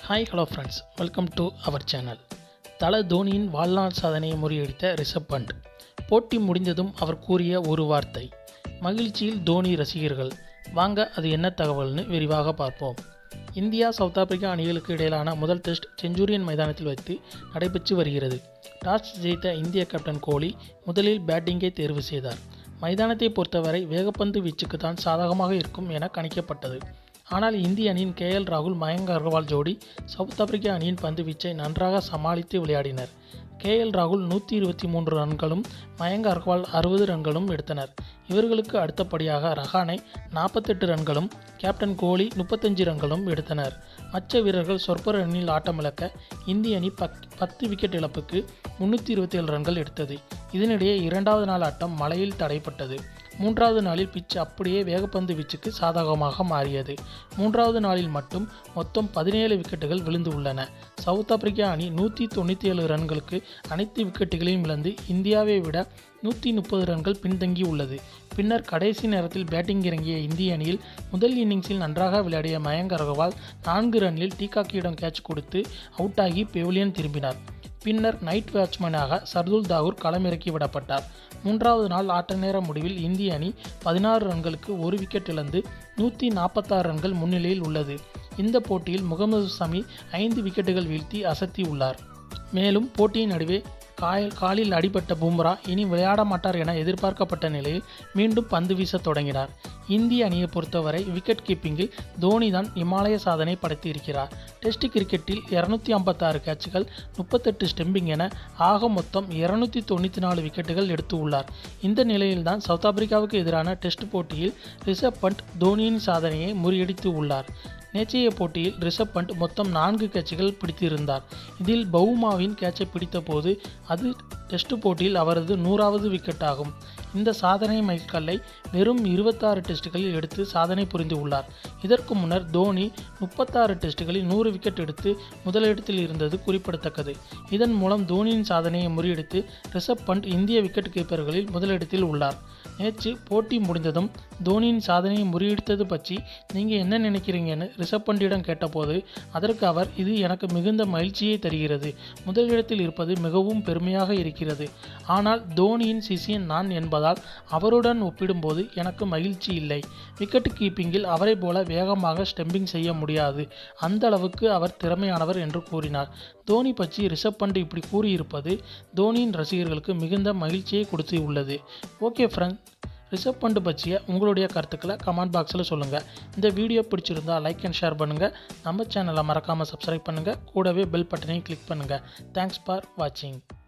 hi hello friends welcome to our channel Thala தோனியின் வாழ்நாள் சாதனையை முறியடித்த ரிஷப் பண்ட் போட்டி முடிந்ததும் அவர் கூறிய ஒரு வார்த்தை மகிழ்ச்சியில் தோனி ரசிகர்கள் வாங்க அது என்ன தகவல்னு விரிவாக பார்ப்போம் இந்தியா சவுத் ஆப்பிரிக்கா அணிகளுக்கு இடையிலான முதல் டெஸ்ட் செஞ்சுரியன் மைதானத்தில் வைத்து நடைபெற்று வருகிறது டாஸ் ஜெயித்த இந்திய கேப்டன் கோலி முதலில் பேட்டிங்கை தேர்வு செய்தார் மைதானத்தை பொறுத்தவரை வேகப்பந்து வீச்சுக்கு தான் சாதகமாக இருக்கும் என கணிக்கப்பட்டது ஆனால் இந்திய அணியின் கே எல் ராகுல் மயங்க் அகர்வால் ஜோடி சவுத் ஆப்பிரிக்க அணியின் பந்து வீச்சை நன்றாக சமாளித்து விளையாடினர் கே எல் ராகுல் நூற்றி இருபத்தி மூன்று ரன்களும் மயங்க் அகர்வால் அறுபது ரன்களும் எடுத்தனர் இவர்களுக்கு அடுத்தபடியாக ரஹானே நாற்பத்தெட்டு ரன்களும் கேப்டன் கோலி முப்பத்தஞ்சு ரன்களும் எடுத்தனர் மற்ற வீரர்கள் சொற்ப ரன்னில் ஆட்டமிழக்க இந்திய அணி பக் பத்து விக்கெட் இழப்புக்கு முன்னூற்றி இருபத்தி ஏழு ரன்கள் எடுத்தது இதனிடையே இரண்டாவது நாள் ஆட்டம் மழையில் தடைப்பட்டது மூன்றாவது நாளில் பிச் அப்படியே வேகப்பந்து வீச்சுக்கு சாதகமாக மாறியது மூன்றாவது நாளில் மட்டும் மொத்தம் பதினேழு விக்கெட்டுகள் விழுந்து உள்ளன சவுத் ஆப்பிரிக்கா அணி நூற்றி தொண்ணூற்றி ஏழு ரன்களுக்கு அனைத்து விக்கெட்டுகளையும் இழந்து இந்தியாவை விட நூற்றி முப்பது ரன்கள் பின்தங்கி உள்ளது பின்னர் கடைசி நேரத்தில் பேட்டிங் இறங்கிய இந்திய அணியில் முதல் இன்னிங்ஸில் நன்றாக விளையாடிய மயங்க் அகர்வால் நான்கு ரன்னில் டீகாக்கியிடம் கேட்ச் கொடுத்து அவுட் ஆகி பெவிலியன் திரும்பினார் பின்னர் நைட் வாட்ச்மேனாக சர்துல் தாகூர் களமிறக்கி விடப்பட்டார் மூன்றாவது நாள் ஆட்ட நேர முடிவில் இந்திய அணி பதினாறு ரன்களுக்கு ஒரு விக்கெட் இழந்து நூற்றி நாற்பத்தாறு ரன்கள் முன்னிலையில் உள்ளது இந்த போட்டியில் முகமது சமி ஐந்து விக்கெட்டுகள் வீழ்த்தி அசத்தி உள்ளார் மேலும் போட்டியின் நடுவே காயல் காலில் அடிபட்ட பும்ரா இனி விளையாட மாட்டார் என எதிர்பார்க்கப்பட்ட நிலையில் மீண்டும் பந்து வீச தொடங்கினார் இந்திய அணியை பொறுத்தவரை விக்கெட் கீப்பிங்கில் தோனி தான் இமாலய சாதனை படைத்து இருக்கிறார் டெஸ்ட் கிரிக்கெட்டில் இருநூத்தி ஐம்பத்தாறு கேட்சுகள் முப்பத்தெட்டு ஸ்டெம்பிங் என ஆக மொத்தம் இருநூத்தி தொண்ணூற்றி நாலு விக்கெட்டுகள் எடுத்து உள்ளார் இந்த நிலையில்தான் சவுத் ஆப்பிரிக்காவுக்கு எதிரான டெஸ்ட் போட்டியில் ரிஷப் பண்ட் தோனியின் சாதனையை முறியடித்து உள்ளார் நேற்றைய போட்டியில் ரிஷப் பண்ட் மொத்தம் நான்கு கேட்சுகள் பிடித்திருந்தார் இதில் பவுமாவின் கேட்சை பிடித்தபோது அது டெஸ்ட் போட்டியில் அவரது நூறாவது விக்கெட் ஆகும் இந்த சாதனை மைல்கல்லை வெறும் இருபத்தாறு டெஸ்ட்டுகளில் எடுத்து சாதனை புரிந்து உள்ளார் இதற்கு முன்னர் தோனி முப்பத்தாறு டெஸ்ட்டுகளில் நூறு விக்கெட் எடுத்து முதலிடத்தில் இருந்தது குறிப்பிடத்தக்கது இதன் மூலம் தோனியின் சாதனையை முறியடித்து ரிஷப் பண்ட் இந்திய விக்கெட் கீப்பர்களில் முதலிடத்தில் உள்ளார் நேற்று போட்டி முடிந்ததும் தோனியின் சாதனையை முறியடித்தது பற்றி நீங்கள் என்ன நினைக்கிறீங்கன்னு ரிஷப் பண்டிடம் கேட்டபோது அதற்கு அவர் இது எனக்கு மிகுந்த மகிழ்ச்சியை தருகிறது முதலிடத்தில் இருப்பது மிகவும் பெருமையாக இருக்கிறது ஆனால் தோனியின் சிஷியன் நான் என்பதால் அவருடன் ஒப்பிடும்போது எனக்கு மகிழ்ச்சி இல்லை விக்கெட் கீப்பிங்கில் அவரை போல வேகமாக ஸ்டெம்பிங் செய்ய முடியாது அந்த அளவுக்கு அவர் திறமையானவர் என்று கூறினார் தோனி பற்றி ரிஷப் பண்ட் இப்படி கூறியிருப்பது தோனியின் ரசிகர்களுக்கு மிகுந்த மகிழ்ச்சியை கொடுத்து உள்ளது ஓகே ஃப்ரெண்ட் ரிஷப் பண்ட் பற்றிய உங்களுடைய கருத்துக்களை கமெண்ட் பாக்ஸில் சொல்லுங்கள் இந்த வீடியோ பிடிச்சிருந்தா லைக் அண்ட் ஷேர் பண்ணுங்கள் நம்ம சேனலை மறக்காமல் சப்ஸ்கிரைப் பண்ணுங்கள் கூடவே பெல் பட்டனையும் கிளிக் பண்ணுங்கள் தேங்க்ஸ் ஃபார் வாட்சிங்